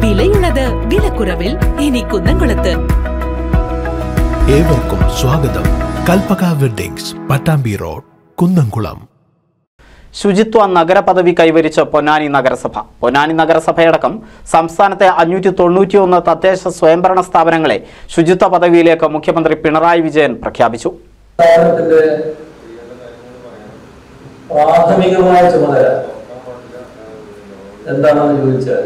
വിലയുള്ളത് വിലക്കുറവിൽ ഇനി കുന്നംകുളത്ത് ഏവർക്കും സ്വാഗതം കൽപ്പക വെഡ്ഡിങ്സ് പട്ടാമ്പി റോഡ് കുന്നംകുളം ശുചിത്വ നഗര പദവി കൈവരിച്ച പൊന്നാനി നഗരസഭ പൊന്നാനി നഗരസഭയടക്കം സംസ്ഥാനത്തെ അഞ്ഞൂറ്റി തൊണ്ണൂറ്റിയൊന്ന് തദ്ദേശ സ്വയംഭരണ സ്ഥാപനങ്ങളെ ശുചിത്വ പദവിയിലേക്ക് മുഖ്യമന്ത്രി പിണറായി വിജയൻ പ്രഖ്യാപിച്ചു സ്ഥാപനത്തിന്റെ പ്രാഥമികമായ ചുമതല എന്താണെന്ന് ചോദിച്ചാൽ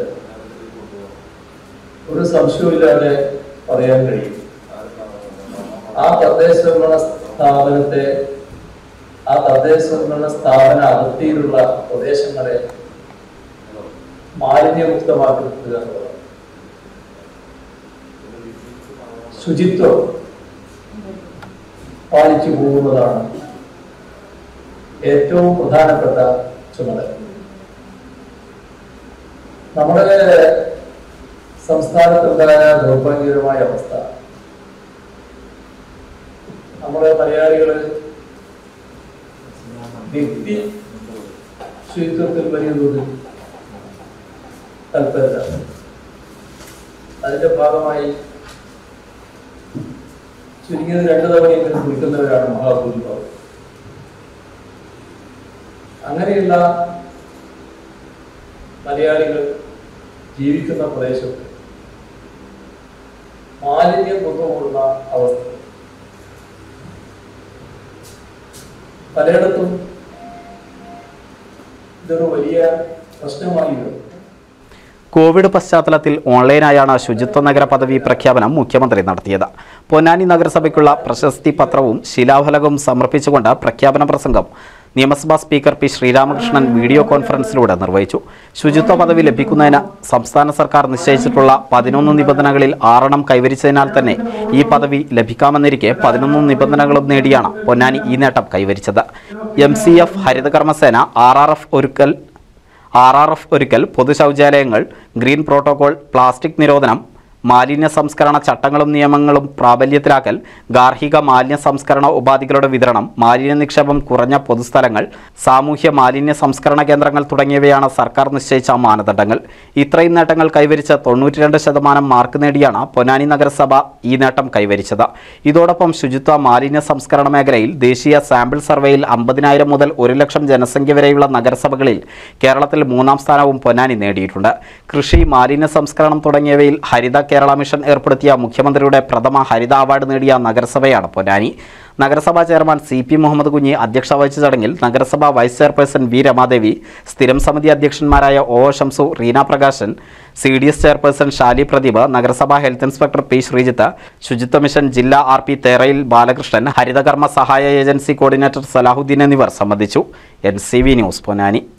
ഒരു സംശയവുമില്ലാതെ പറയാൻ കഴിയും ആ തദ്ദേശ ഭരണ സ്ഥാപനത്തെ ആ തദ്ദേശ ഭരണ സ്ഥാപന അതിർത്തിയിലുള്ള പ്രദേശങ്ങളെ മാലിന്യമുക്തമാക്കി നിർത്തുക എന്നുള്ളതാണ് ശുചിത്വം പാലിച്ചു പോകുന്നതാണ് ഏറ്റവും പ്രധാനപ്പെട്ട ചുമതല നമ്മുടെ സംസ്ഥാനത്തുണ്ടായ ദൗർഭാഗ്യകരമായ അവസ്ഥ നമ്മുടെ മലയാളികള് വ്യക്തി ശുചിത്വത്തിൽ വലിയ തോതിൽ താല്പര്യമാണ് അതിന്റെ ഭാഗമായി ചുരുങ്ങിയത് രണ്ടു തവണയെങ്കിലും കുളിക്കുന്നവരാണ് മഹാഭൂരിഭാഗം അങ്ങനെയുള്ള മലയാളികൾ ജീവിക്കുന്ന പ്രദേശത്ത് മാലിന്യം കൊണ്ടുപോകുന്ന അവസ്ഥ പലയിടത്തും ഇതൊരു വലിയ പ്രശ്നമായി വരും കോവിഡ് പശ്ചാത്തലത്തിൽ ഓൺലൈനായാണ് ശുചിത്വ നഗര പദവി പ്രഖ്യാപനം മുഖ്യമന്ത്രി നടത്തിയത് പൊന്നാനി നഗരസഭയ്ക്കുള്ള പ്രശസ്തി പത്രവും ശിലാഫലകവും സമർപ്പിച്ചുകൊണ്ട് പ്രഖ്യാപന പ്രസംഗം നിയമസഭാ സ്പീക്കർ പി ശ്രീരാമകൃഷ്ണൻ വീഡിയോ കോൺഫറൻസിലൂടെ നിർവഹിച്ചു ശുചിത്വ പദവി ലഭിക്കുന്നതിന് സംസ്ഥാന സർക്കാർ നിശ്ചയിച്ചിട്ടുള്ള പതിനൊന്ന് നിബന്ധനകളിൽ ആറെണ്ണം കൈവരിച്ചതിനാൽ തന്നെ ഈ പദവി ലഭിക്കാമെന്നിരിക്കെ പതിനൊന്ന് നിബന്ധനകളും നേടിയാണ് പൊന്നാനി ഈ നേട്ടം കൈവരിച്ചത് എം സി എഫ് ഹരിതകർമ്മസേന ആർ ആർ എഫ് ഒരുക്കൽ ആർ ആർ എഫ് ഒരുക്കൽ പൊതു ശൗചാലയങ്ങൾ ഗ്രീൻ പ്രോട്ടോകോൾ പ്ലാസ്റ്റിക് നിരോധനം മാലിന്യ സംസ്കരണ ചട്ടങ്ങളും നിയമങ്ങളും പ്രാബല്യത്തിലാക്കൽ ഗാർഹിക മാലിന്യ സംസ്കരണ ഉപാധികളുടെ വിതരണം മാലിന്യ നിക്ഷേപം കുറഞ്ഞ പൊതുസ്ഥലങ്ങൾ സാമൂഹ്യ മാലിന്യ സംസ്കരണ കേന്ദ്രങ്ങൾ തുടങ്ങിയവയാണ് സർക്കാർ നിശ്ചയിച്ച മാനദണ്ഡങ്ങൾ ഇത്രയും നേട്ടങ്ങൾ കൈവരിച്ച തൊണ്ണൂറ്റിരണ്ട് ശതമാനം മാർക്ക് നേടിയാണ് പൊന്നാനി നഗരസഭ ഈ നേട്ടം കൈവരിച്ചത് ഇതോടൊപ്പം ശുചിത്വ മാലിന്യ സംസ്കരണ മേഖലയിൽ ദേശീയ സാമ്പിൾ സർവേയിൽ അമ്പതിനായിരം മുതൽ ഒരു ലക്ഷം ജനസംഖ്യ വരെയുള്ള നഗരസഭകളിൽ കേരളത്തിൽ മൂന്നാം സ്ഥാനവും പൊന്നാനി നേടിയിട്ടുണ്ട് കൃഷി മാലിന്യ സംസ്കരണം തുടങ്ങിയവയിൽ ഹരിത കേരള മിഷൻ ഏർപ്പെടുത്തിയ മുഖ്യമന്ത്രിയുടെ പ്രഥമ ഹരിത അവാർഡ് നേടിയ നഗരസഭയാണ് പൊന്നാനി നഗരസഭാ ചെയർമാൻ സി പി മുഹമ്മദ് കുഞ്ഞി അധ്യക്ഷത വഹിച്ച ചടങ്ങിൽ നഗരസഭാ വൈസ് ചെയർപേഴ്സൺ വി രമാദേവി സ്ഥിരം സമിതി അധ്യക്ഷന്മാരായ O O Shamsu Reena Prakashan C D S chairperson Shali Pradeep നഗരസഭാ ഹെൽത്ത് ഇൻസ്പെക്ടർ പി ശ്രീജിത്ത് ശുചിത്വ മിഷൻ ജില്ലാ ആർ പി തേറയിൽ ബാലകൃഷ്ണൻ ഹരിതകർമ്മ സഹായ ഏജൻസി കോർഡിനേറ്റർ സലാഹുദ്ദീൻ എന്നിവർ സംബന്ധിച്ചു N C V news Ponnani